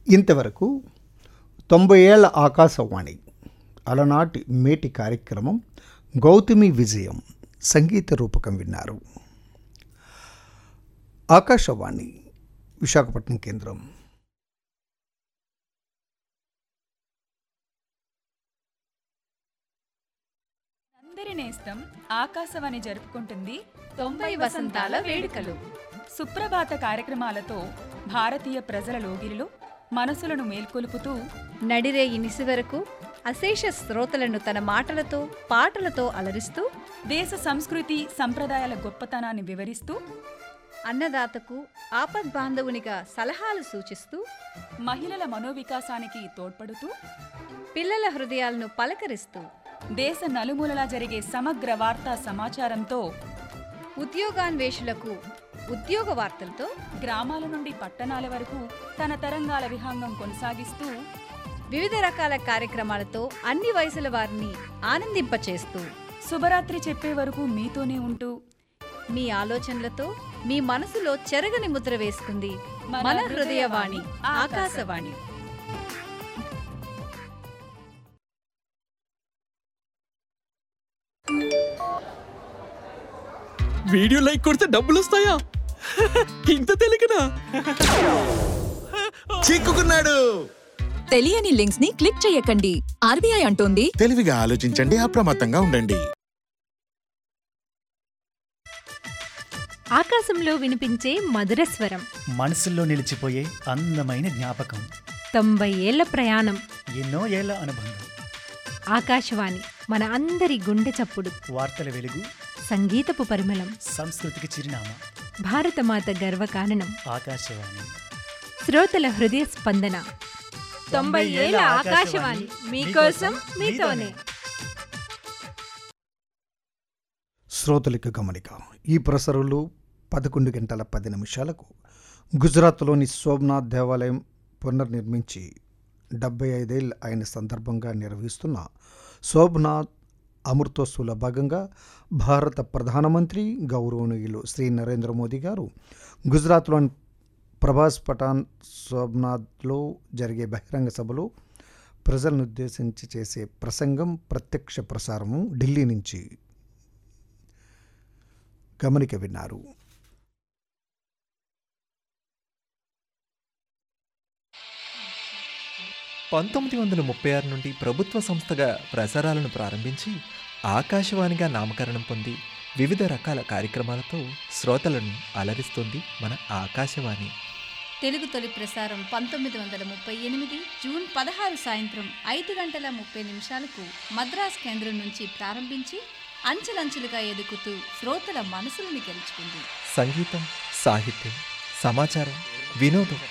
ఇంతవరకు తొంభై ఏళ్ల ఆకాశవాణి అలనాటి మేటి కార్యక్రమం గౌతమి విజయం సంగీత రూపకం విన్నారు ఆకాశవాణి విశాఖపట్నం కేంద్రం అందరి నేస్తం ఆకాశవాణి జరుపుకుంటుంది తొంభై వసంతాల వేడుకలు సుప్రభాత కార్యక్రమాలతో భారతీయ ప్రజల లోగిలిలో మనసులను మేల్కొలుపుతూ నడిరేయి నిసి వరకు అశేష శ్రోతలను తన మాటలతో పాటలతో అలరిస్తూ దేశ సంస్కృతి సంప్రదాయాల గొప్పతనాన్ని వివరిస్తూ అన్నదాతకు ఆపద్బాంధవునిగా సలహాలు సూచిస్తూ మహిళల మనోవికాసానికి తోడ్పడుతూ పిల్లల హృదయాలను పలకరిస్తూ దేశ నలుమూలలా జరిగే సమగ్ర వార్తా సమాచారంతో ఉద్యోగాన్వేషులకు ఉద్యోగ వార్తలతో గ్రామాల నుండి పట్టణాల వరకు తన తరంగాల విహాంగం కొనసాగిస్తూ వివిధ రకాల కార్యక్రమాలతో అన్ని వయసుల వారిని ఆనందింపచేస్తూ శుభరాత్రి చెప్పే వరకు మీతోనే ఉంటూ మీ ఆలోచనలతో మీ మనసులో చెరగని ముద్ర వేస్తుంది మన హృదయవాణి ఆకాశవాణి వీడియో లైక్ కొడితే డబ్బులు వస్తాయా ఇంత తెలియకనా చిక్కుకున్నాడు తెలియని లింక్స్ ని క్లిక్ చేయకండి ఆర్బీఐ అంటోంది తెలివిగా ఆలోచించండి అప్రమత్తంగా ఉండండి ఆకాశంలో వినిపించే మధుర స్వరం మనసుల్లో నిలిచిపోయే అందమైన జ్ఞాపకం తొంభై ఏళ్ల ప్రయాణం ఎన్నో ఏళ్ల అనుబంధం ఆకాశవాణి మన అందరి గుండె చప్పుడు వార్తల వెలుగు సంగీతపు పరిమళం సంస్కృతికి చిరునామా భారతమాత గర్వకారణం ఆకాశవాణి శ్రోతల హృదయ స్పందన తొంభై ఏళ్ల ఆకాశవాణి మీకోసం మీతోనే శ్రోతలకు గమనిక ఈ ప్రసరులు పదకొండు గంటల పది నిమిషాలకు గుజరాత్లోని సోమనాథ్ దేవాలయం పునర్నిర్మించి డెబ్బై ఐదేళ్ళు అయిన సందర్భంగా నిర్వహిస్తున్న సోమనాథ్ అమృతోత్సవుల భాగంగా భారత ప్రధానమంత్రి గౌరవనీయులు శ్రీ నరేంద్ర మోదీ గారు గుజరాత్లోని ప్రభాస్ పఠాన్ సోమనాథ్లో జరిగే బహిరంగ సభలో ప్రజలను ఉద్దేశించి చేసే ప్రసంగం ప్రత్యక్ష ప్రసారము ఢిల్లీ నుంచి గమనిక విన్నారు పంతొమ్మిది వందల ముప్పై ఆరు నుండి ప్రభుత్వ సంస్థగా ప్రసారాలను ప్రారంభించి ఆకాశవాణిగా నామకరణం పొంది వివిధ రకాల కార్యక్రమాలతో శ్రోతలను అలరిస్తుంది మన ఆకాశవాణి తెలుగు తొలి ప్రసారం పంతొమ్మిది వందల ముప్పై ఎనిమిది జూన్ పదహారు సాయంత్రం ఐదు గంటల ముప్పై నిమిషాలకు మద్రాస్ కేంద్రం నుంచి ప్రారంభించి అంచెలంచెలుగా ఎదుగుతూ శ్రోతల మనసులను గెలుచుకుంది సంగీతం సాహిత్యం సమాచారం వినోదం